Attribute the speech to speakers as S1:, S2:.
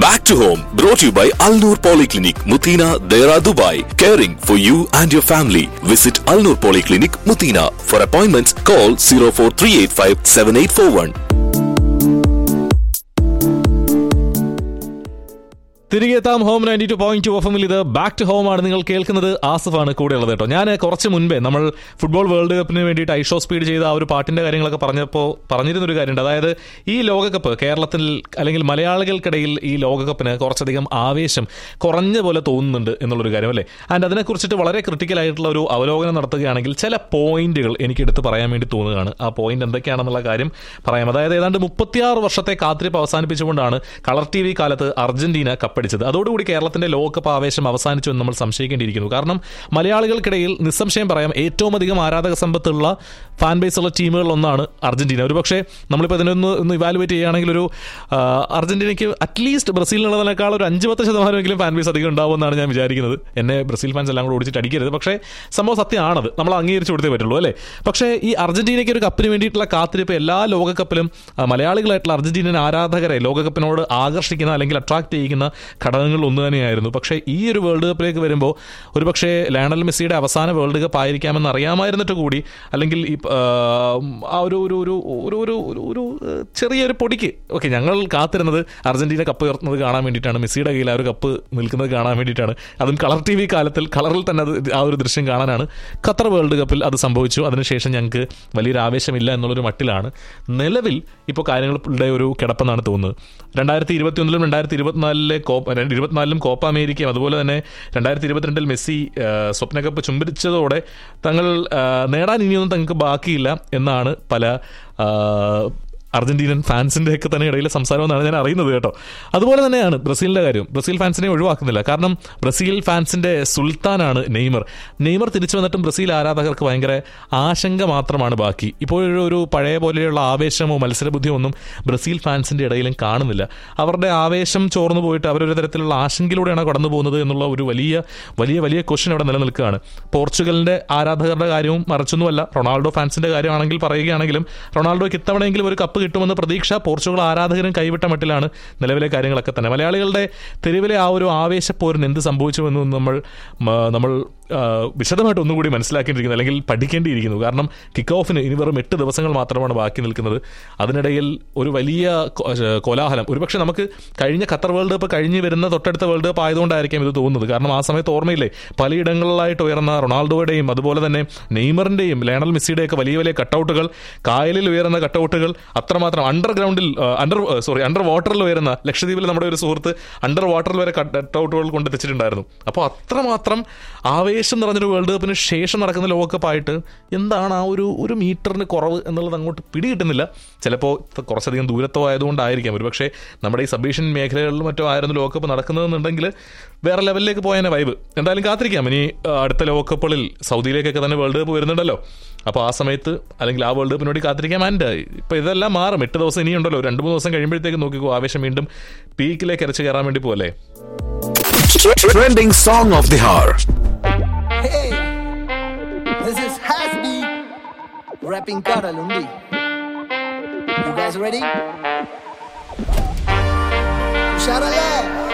S1: Back to home, brought to you by Al Noor Polyclinic, Mutina, Dera, Dubai. Caring for you and your family. Visit Al Noor Polyclinic, Mutina. For appointments, call 04385 7841.
S2: തിരികെ എത്താം home ninety two point two എഫിൽ ഇത് back to home ആണ് നിങ്ങൾ കേൾക്കുന്നത് ആസിഫാണ് കൂടെ ഉള്ളത് കേട്ടോ ഞാൻ കുറച്ച് മുൻപേ നമ്മൾ ഫുട്ബോൾ വേൾഡ് കപ്പിന് വേണ്ടിയിട്ട് ഐഷോ സ്പീഡ് ചെയ്ത ആ ഒരു പാട്ടിന്റെ കാര്യങ്ങളൊക്കെ പറഞ്ഞപ്പോൾ പറഞ്ഞിരുന്നൊരു കാര്യമുണ്ട് അതായത് ഈ ലോകകപ്പ് കേരളത്തിൽ അല്ലെങ്കിൽ മലയാളികൾക്കിടയിൽ ഈ ലോകകപ്പിന് കുറച്ചധികം ആവേശം കുറഞ്ഞ പോലെ തോന്നുന്നുണ്ട് എന്നുള്ളൊരു കാര്യം അല്ലേ ആൻഡ് അതിനെക്കുറിച്ചിട്ട് വളരെ ക്രിട്ടിക്കൽ ആയിട്ടുള്ള ഒരു അവലോകനം നടത്തുകയാണെങ്കിൽ ചില പോയിന്റുകൾ എനിക്ക് എടുത്ത് പറയാൻ വേണ്ടി തോന്നുകയാണ് ആ പോയിന്റ് എന്തൊക്കെയാണെന്നുള്ള കാര്യം പറയാം അതായത് ഏതാണ്ട് മുപ്പത്തിയാറ് വർഷത്തെ കാത്തിരിപ്പ് അവസാനിപ്പിച്ചുകൊണ്ടാണ് കളർ ടി വി കാലത്ത് അർജന്റീന കപ്പടിച്ചത് അതോടുകൂടി കേരളത്തിന്റെ ലോകകപ്പ് ആവേശം അവസാനിച്ചു എന്ന് നമ്മൾ സംശയിക്കേണ്ടിയിരിക്കുന്നു കാരണം മലയാളികൾക്കിടയിൽ നിസ്സംശയം പറയാം ഏറ്റവും അധികം ആരാധക സമ്പത്തുള്ള ഫാൻ ബേസ് ഉള്ള ടീമുകളിൽ ഒന്നാണ് അർജന്റീന ഒരു പക്ഷേ നമ്മളിപ്പോൾ ഇതിനൊന്ന് ഒന്ന് ഇവാലുവേറ്റ് ചെയ്യുകയാണെങ്കിൽ ഒരു ആ, അർജന്റീനയ്ക്ക് അറ്റ്ലീസ്റ്റ് ബ്രസീലിനുള്ളതിനേക്കാൾ ഒരു അഞ്ച് പത്ത് ശതമാനമെങ്കിലും ഫാൻ ബേസ് അധികം ഉണ്ടാവുമെന്നാണ് ഞാൻ വിചാരിക്കുന്നത് എന്നെ ബ്രസീൽ ഫാൻസ് എല്ലാം കൂടെ ഓടിച്ചിട്ട് അടിക്കരുത് പക്ഷേ സംഭവം സത്യമാണത് നമ്മൾ അംഗീകരിച്ചു കൊടുത്തേ പറ്റുള്ളൂ അല്ലേ പക്ഷേ ഈ അർജന്റീനയ്ക്ക് ഒരു കപ്പിന് വേണ്ടിയിട്ടുള്ള കാത്തിരിപ്പ് എല്ലാ ലോകകപ്പിലും ആ, മലയാളികളായിട്ടുള്ള അർജന്റീനൻ ആരാധകരെ ലോകകപ്പിനോട് ആകർഷിക്കുന്ന അല്ലെങ്കിൽ അട്രാക്ട് ചെയ്യിക്കുന്ന ഘടകങ്ങളിൽ ഒന്ന് തന്നെയായിരുന്നു പക്ഷേ ഈ ഒരു വേൾഡ് കപ്പിലേക്ക് വരുമ്പോൾ ഒരു പക്ഷേ ലയണൽ മെസ്സിയുടെ അവസാന വേൾഡ് കപ്പ് ആയിരിക്കാമെന്ന് അറിയാമായിരുന്നിട്ട് കൂടി അല്ലെങ്കിൽ ഈ ആ, ആ ഒരു ഒരു ഒരു ഒരു ഒരു ഒരു ഒരു ഏഹ്, ചെറിയൊരു പൊടിക്ക് ഓക്കെ ഞങ്ങൾ കാത്തിരുന്നത് അർജന്റീന കപ്പ് ഉയർത്തുന്നത് കാണാൻ വേണ്ടിയിട്ടാണ് മെസ്സിയുടെ കയ്യിൽ ആ ഒരു കപ്പ് നിൽക്കുന്നത് കാണാൻ വേണ്ടിയിട്ടാണ് അതും കളർ ടി വി കാലത്തിൽ കളറിൽ തന്നെ അത് ആ ഒരു ദൃശ്യം കാണാനാണ് ഖത്തർ വേൾഡ് കപ്പിൽ അത് സംഭവിച്ചു അതിനുശേഷം ഞങ്ങൾക്ക് വലിയൊരു ആവേശമില്ല എന്നുള്ളൊരു മട്ടിലാണ് നിലവിൽ ഇപ്പോൾ കാര്യങ്ങളുടെ ഒരു കിടപ്പെന്നാണ് തോന്നുന്നത് രണ്ടായിരത്തി ഇരുപത്തി ഒന്നിലും രണ്ടായിരത്തി ഇരുപത്തിനാലിലെ കോപ്പ രണ്ട് ഇരുപത്തിനാലിലും കോപ്പ അമേരിക്കയും അതുപോലെ തന്നെ രണ്ടായിരത്തി ഇരുപത്തിരണ്ടിൽ മെസ്സി ആ, സ്വപ്ന കപ്പ് ചുംബിച്ചതോടെ തങ്ങൾ ആ, നേടാൻ ഇനിയൊന്നും തങ്ങൾക്ക് ബാക്കിയില്ല എന്നാണ് പല ആ, അർജന്റീനൻ ഫാൻസിന്റെ ഒക്കെ തന്നെ ഇടയിൽ സംസാരമെന്നാണ് ഞാൻ അറിയുന്നത് കേട്ടോ അതുപോലെ തന്നെയാണ് ബ്രസീലിന്റെ കാര്യം ബ്രസീൽ ഫാൻസിനെ ഒഴിവാക്കുന്നില്ല കാരണം ബ്രസീൽ ഫാൻസിന്റെ സുൽത്താനാണ് നെയ്മർ നെയ്മർ തിരിച്ചു വന്നിട്ടും ബ്രസീൽ ആരാധകർക്ക് ഭയങ്കര ആശങ്ക മാത്രമാണ് ബാക്കി ഇപ്പോഴൊരു ഒരു പഴയ പോലെയുള്ള ആവേശമോ മത്സരബുദ്ധിയോ ഒന്നും ബ്രസീൽ ഫാൻസിന്റെ ഇടയിലും കാണുന്നില്ല അവരുടെ ആവേശം ചോർന്നു പോയിട്ട് അവരൊരു തരത്തിലുള്ള ആശങ്കയിലൂടെയാണ് കടന്നു പോകുന്നത് എന്നുള്ള ഒരു വലിയ വലിയ വലിയ ക്വസ്റ്റ്യൻ അവിടെ നിലനിൽക്കുകയാണ് പോർച്ചുഗലിന്റെ ആരാധകരുടെ കാര്യവും മറച്ചൊന്നുമല്ല റൊണാൾഡോ ഫാൻസിന്റെ കാര്യമാണെങ്കിൽ പറയുകയാണെങ്കിലും റൊണാൾഡോയ്ക്ക് ഇത്തവണയെങ്കിലും ഒരു കപ്പ് കിട്ടുമെന്ന പ്രതീക്ഷ പോർച്ചുഗൽ ആരാധകരും കൈവിട്ട മട്ടിലാണ് നിലവിലെ കാര്യങ്ങളൊക്കെ തന്നെ മലയാളികളുടെ തെരുവിലെ ആ ഒരു ആവേശപ്പോരിന് എന്ത് സംഭവിച്ചുവെന്ന് നമ്മൾ മ- നമ്മൾ ആ, വിശദമായിട്ട് ഒന്നുകൂടി മനസ്സിലാക്കേണ്ടിയിരിക്കുന്നു അല്ലെങ്കിൽ പഠിക്കേണ്ടിയിരിക്കുന്നു കാരണം കിക്ക് ഓഫിന് ഇനി വെറും എട്ട് ദിവസങ്ങൾ മാത്രമാണ് ബാക്കി നിൽക്കുന്നത് അതിനിടയിൽ ഒരു വലിയ കൊ- ഏ, കോലാഹലം ഒരുപക്ഷെ നമുക്ക് കഴിഞ്ഞ ഖത്തർ വേൾഡ് കപ്പ് കഴിഞ്ഞ് വരുന്ന തൊട്ടടുത്ത വേൾഡ് കപ്പ് ആയതുകൊണ്ടായിരിക്കാം ഇത് തോന്നുന്നത് കാരണം ആ സമയത്ത് ഓർമ്മയില്ലേ പലയിടങ്ങളിലായിട്ട് ഉയർന്ന റൊണാൾഡോയുടെയും അതുപോലെ തന്നെ നെയ്മറിന്റെയും ലയണൽ മെസ്സിയുടെയൊക്കെ വലിയ വലിയ കട്ടൗട്ടുകൾ കായലിൽ ഉയരുന്ന കട്ടൗട്ടുകൾ അത്രമാത്രം അണ്ടർഗ്രൗണ്ടിൽ അണ്ടർ സോറി അണ്ടർ വാട്ടറിൽ ഉയരുന്ന ലക്ഷദ്വീപിൽ നമ്മുടെ ഒരു സുഹൃത്ത് അണ്ടർ വാട്ടറിൽ വരെ കട്ടൗട്ടുകൾ കൊണ്ടെത്തിച്ചിട്ടുണ്ടായിരുന്നു അപ്പോൾ അത്രമാത്രം ആവേശം നിറഞ്ഞൊരു വേൾഡ് കപ്പിന് ശേഷം നടക്കുന്ന ലോകകപ്പായിട്ട് എന്താണ് ആ ഒരു ഒരു മീറ്ററിന് കുറവ് എന്നുള്ളത് അങ്ങോട്ട് പിടികിട്ടുന്നില്ല ചിലപ്പോൾ കുറച്ചധികം ദൂരത്തോ ആയതുകൊണ്ടായിരിക്കാം ഒരുപക്ഷെ നമ്മുടെ ഈ സബ് മേഖലകളിലും മറ്റോ ആയിരുന്നു ലോകകപ്പ് നടക്കുന്നതെന്നുണ്ടെങ്കിൽ വേറെ ലെവലിലേക്ക് പോയതിനെ വൈബ് എന്തായാലും കാത്തിരിക്കാം ഇനി ആ, അടുത്ത ലോകകപ്പുകളിൽ സൗദിയിലേക്കൊക്കെ തന്നെ വേൾഡ് കപ്പ് വരുന്നുണ്ടല്ലോ അപ്പോൾ ആ സമയത്ത് അല്ലെങ്കിൽ ആ വേൾഡ് കപ്പിന് വേണ്ടി കാത്തിരിക്കാം ആൻഡ് ഇപ്പോൾ ഇതെല്ലാം മാറും എട്ട് ദിവസം ഇനിയുണ്ടല്ലോ രണ്ട് മൂന്ന് ദിവസം കഴിയുമ്പോഴത്തേക്ക് നോക്കിക്കോ ആവേശം വീണ്ടും പീക്കിലേക്ക് അരച്ച് കയറാൻ വേണ്ടി പോലെ
S1: Trending song of the hour.
S3: Hey, this is Hasbi rapping Karalundi. You guys ready? Sharala!